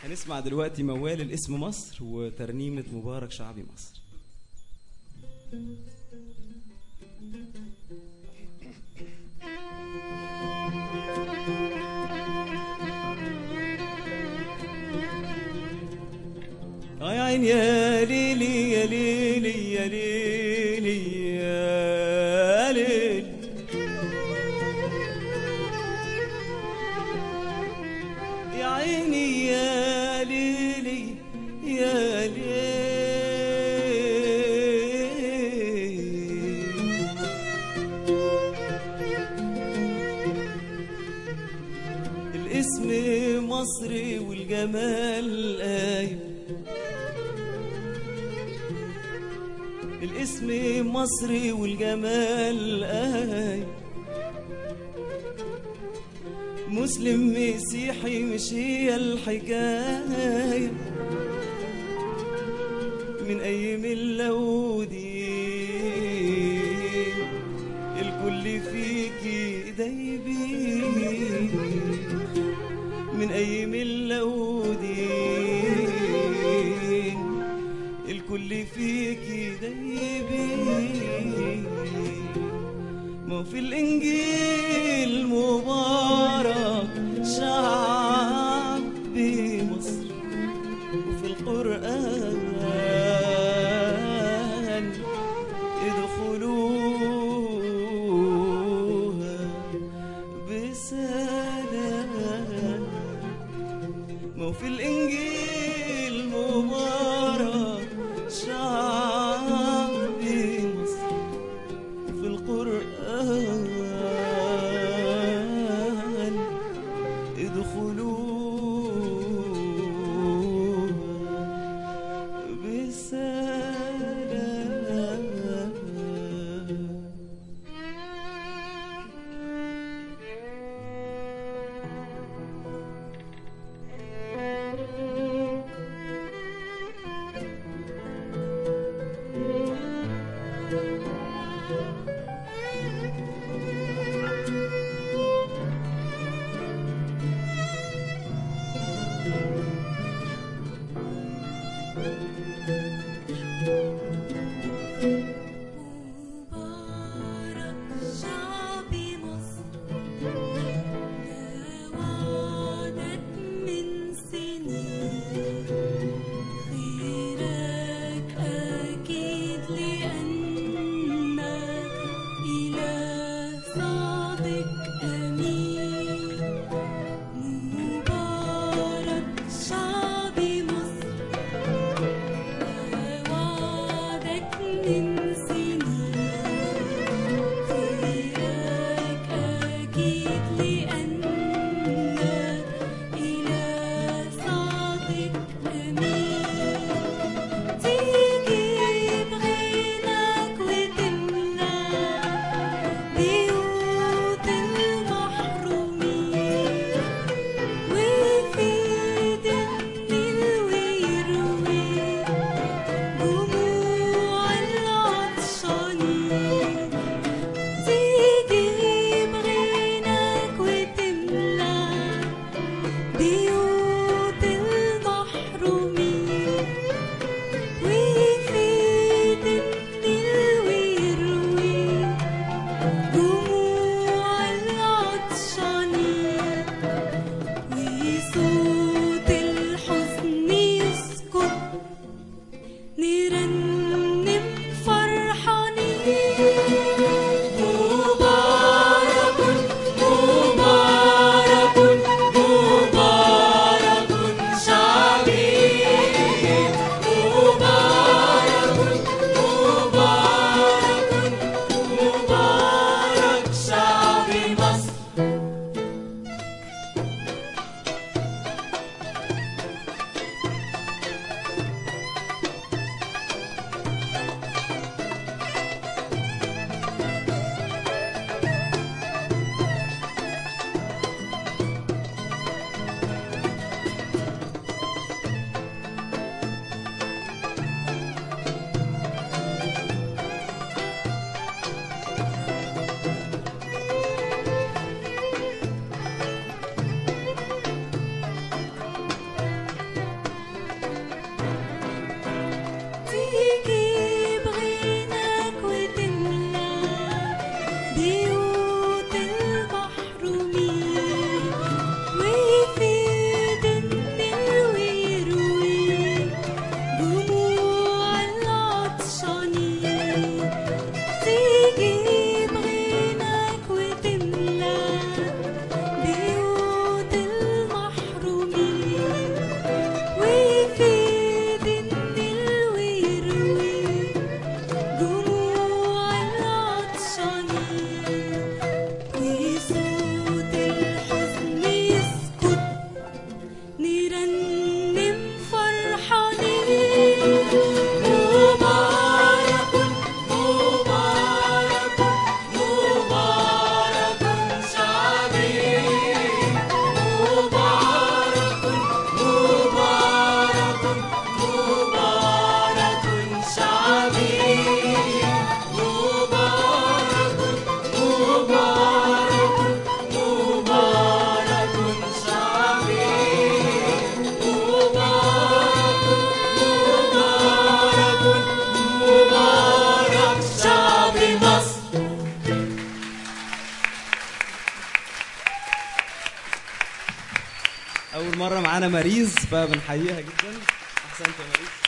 هنسمع دلوقتي موال الاسم مصر وترنيمة مبارك شعبي مصر آه يا عين يا ليلي يا ليلي يا ليلي يا ليلي يا عيني يا ليلي يا ليلي الاسم مصري والجمال قايم الاسم مصري والجمال قايم مسلم مسيحي مش هي الحكاية من أي ملة ودين الكل فيكي دايبين من أي ملة ودين الكل فيكي دايبين ما في الإنجيل مبارك شعب مصر وفي القرآن ادخلوها بسلام ما في الإنجيل مبارك شعب مصر في القرآن ادخلوها بسلام مبارك شعب مصر توعدت من سنين خيرك أكيد لأنك إله صادق أمين مبارك شعب مصر اول مره معانا ماريز فبنحييها جدا احسنت يا ماريز